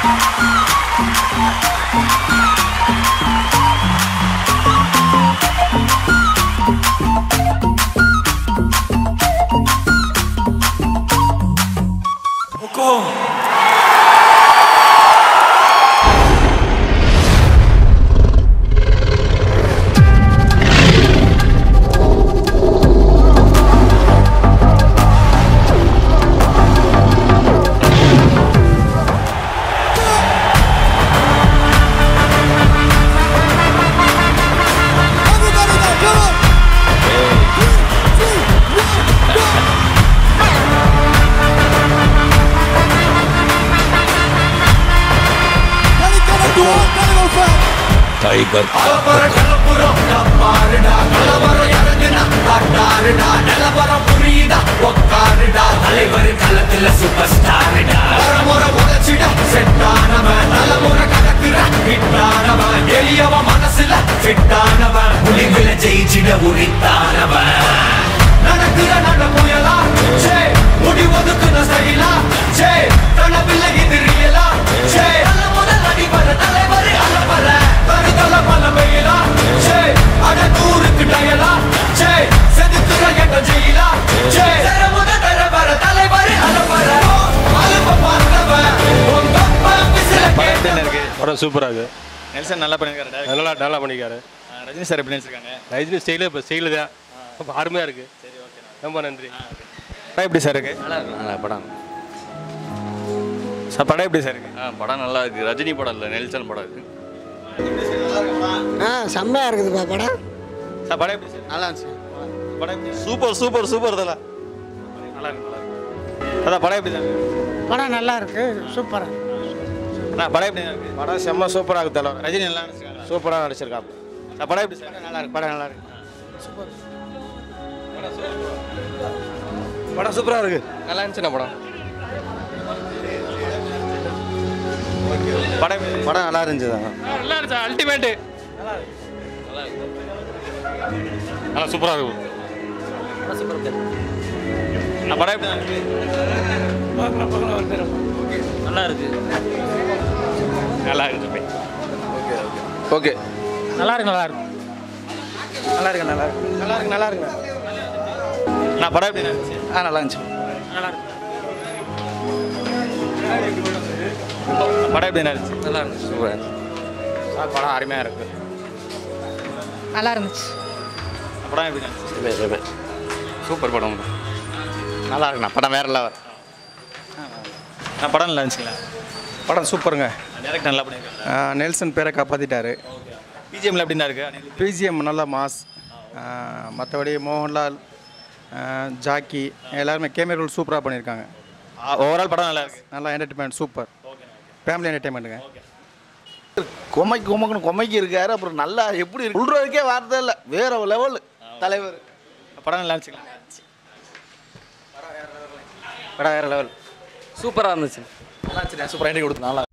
hukum Everybody now, come on! Dedicated to all Carnival fans! Tiger ஜெயிச்சிட உரித்தானவன் நடக்கிற நட முயலா சே முடி ஒதுக்குன ஸ்டைலா சே கனவில்லை இது ரியலா சே நல்ல முதல் அடிபர தலைவர் அலப்பற கருதல பல வெயிலா சே அட தூருக்கு டயலா சே செதுக்குற எட்ட ஜெயிலா சே சர முத தலைவர தலைவர் அலப்பற அலுப்ப பார்த்தவன் உங்க அப்பா பிசில கேட்டவன் இருக்கு படம் சூப்பராக இருக்கு நெல்சன் நல்லா பண்ணியிருக்காரு director. நல்லா நல்லா பண்ணிக்காரு ஆ, ரஜினி சார் எப்படி நடிச்சிருக்காங்க ரஜினி ஸ்டைலு இப்போ ஸ்டைலு தான் ரொம்ப அருமையாக இருக்கு ரொம்ப நன்றி படம் எப்படி சார் இருக்கு நல்லா இருக்கு நல்லா படம் சார் படம் எப்படி சார் இருக்கு ஆ படம் நல்லா இருக்கு ரஜினி படம் இல்லை நெல்சன் படம் இருக்கு ஆ செம்மையாக இருக்குதுப்பா படம் சார் படம் எப்படி சார் நல்லா இருந்துச்சு படம் எப்படி சூப்பர் சூப்பர் சூப்பர் இதெல்லாம் நல்லா இருக்கு நல்லா இருக்கு அதான் படம் எப்படி சார் இருக்கு படம் நல்லா இருக்கு சூப்பராக அண்ணா, படம் எப்படி சார் இருக்கு படம் செம்ம சூப்பராக இருக்குது தலைவர் ரஜினி நல்லா நடிச்சிருக்காங்க சூப்பராக நடிச்சிருக்கான் சார் படம் எப்படி சார் நல்லா இருக்கு படம் நல்லா இருக்கு படம் சூப்பராக இருக்கு நல்லா இருந்துச்சுண்ணா படம் படம் எப்படி படம் நல்லா இருந்துச்சு தான் நல்லா இருந்துச்சு அல்டிமேட்டு நல்லா சூப்பராக இருக்கும் அண்ணா, படம் எப்படி இருக்கு நல்லா இருக்கு நல்லா இருக்கு ஓகே நல்லா இருக்கு நல்லா இருக்கு நல்லா இருக்கு நல்லா இருக்கு நல்லா இருக்கு நல்லா இருக்கு நான் படம் எப்படி இருந்துச்சு ஆ நல்லா இருந்துச்சு படம் எப்படி இருந்துச்சு நல்லா இருந்துச்சு சூப்பர் சார் படம் அருமையாக இருக்கு நல்லா இருந்துச்சு படம் எப்படி இருந்துச்சு சூப்பர் படம் நல்லா இருக்குண்ணா படம் வேற லெவல் நான் படம் நல்லா இருந்துச்சுங்களா படம் சூப்பருங்க டேரக்டர் நல்லா பண்ணியிருக்காங்க ஆ, நெல்சன் பேரை காப்பாற்றிட்டாரு பிஜிஎம்ல எப்படின்னா இருக்கு அனில் பிஜிஎம் நல்லா மாஸ் மற்றபடி மோகன்லால் ஆ, ஜாக்கி எல்லாருமே கேமரா சூப்பராக பண்ணியிருக்காங்க ஓவரால் படம் நல்லா இருக்கு நல்லா என்டர்டைன்மெண்ட் சூப்பர் ஃபேமிலி என்டர்டைன்மெண்ட்டுங்க கொமைக்கு கொமைக்குன்னு கொமைக்கு இருக்காரு அப்புறம் நல்லா எப்படி இருக்கு சொல்றதுக்கே வார்த்தை இல்லை வேற லெவல் தலைவர் படம் நல்லா இருந்துச்சுங்களா படம் வேற லெவல் சூப்பராக இருந்துச்சு சூப்பராக கொடுத்து நல்லா